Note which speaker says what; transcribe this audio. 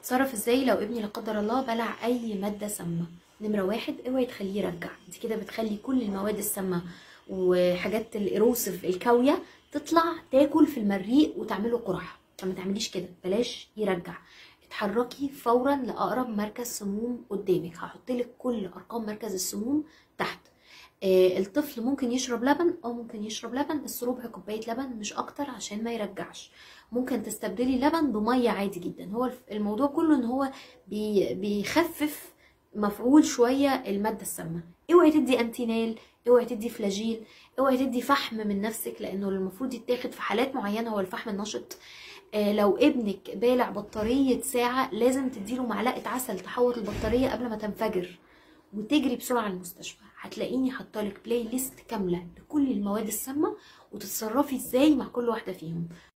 Speaker 1: اتصرف ازاي لو ابني لا قدر الله بلع اي ماده سامه نمره واحد اوعي تخليه يرجع انت كده بتخلي كل المواد السامه وحاجات الايروسف الكاويه تطلع تاكل في المريء وتعمله قرح فما تعمليش كده بلاش يرجع اتحركي فورا لاقرب مركز سموم قدامك هحط لك كل ارقام مركز السموم تحت آه، الطفل ممكن يشرب لبن او ممكن يشرب لبن بس ربع كوبايه لبن مش اكتر عشان ما يرجعش ممكن تستبدلي لبن بميه عادي جدا هو الف- الموضوع كله ان هو بي بيخفف مفعول شويه الماده السامه اوعي تدي انتينال اوعي تدي فلاجيل اوعي تدي فحم من نفسك لانه المفروض يتاخد في حالات معينه هو الفحم النشط آه، لو ابنك بالع بطاريه ساعه لازم تديله معلقه عسل تحوط البطاريه قبل ما تنفجر وتجري بسرعه المستشفى هتلاقيني حاطالك بلاي ليست كامله لكل المواد السامه وتتصرفي ازاي مع كل واحده فيهم